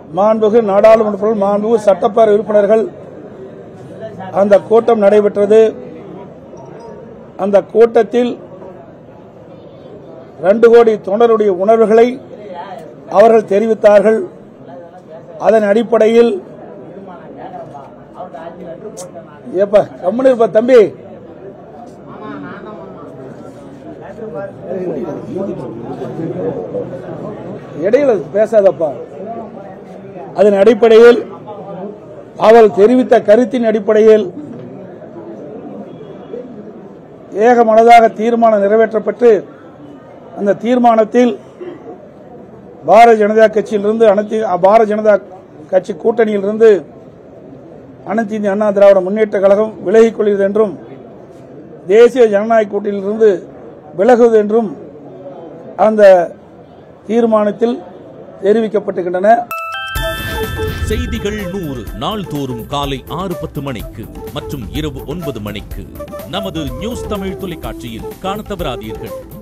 மாண்புகு நாடாளுமன்ற மாண்புகு சட்டப்பேரவை உறுப்பினர்கள் அந்த கூட்டம் நடைபெற்றது அந்த கூட்டத்தில் ரெண்டு கோடி தொண்டருடைய உணர்வுகளை அவர்கள் தெரிவித்தார்கள் அதன் அடிப்படையில் ஏப்பா கம்முன்னு இருப்பா தம்பி இடையில பேசாதப்பா அதன் அடிப்படையில் அவள் தெரிவித்த கருத்தின் அடிப்படையில் ஏகமனதாக தீர்மானம் நிறைவேற்றப்பட்டு அந்த தீர்மானத்தில் பாரதிய ஜனதா கட்சியிலிருந்து அனைத்து பாரதிய ஜனதா கட்சி கூட்டணியிலிருந்து அனைத்து இந்திய அண்ணா திராவிட முன்னேற்ற கழகம் விலகிக் கொள்கிறது என்றும் தேசிய ஜனநாயக கூட்டணியிலிருந்து விலகுவது என்றும் அந்த தீர்மானத்தில் தெரிவிக்கப்பட்டிருக்கின்றன செய்திகள் நூறு நாள்தோறும் காலை ஆறு பத்து மணிக்கு மற்றும் இரவு ஒன்பது மணிக்கு நமது நியூஸ் தமிழ் தொலைக்காட்சியில் காணத் தவறாதீர்கள்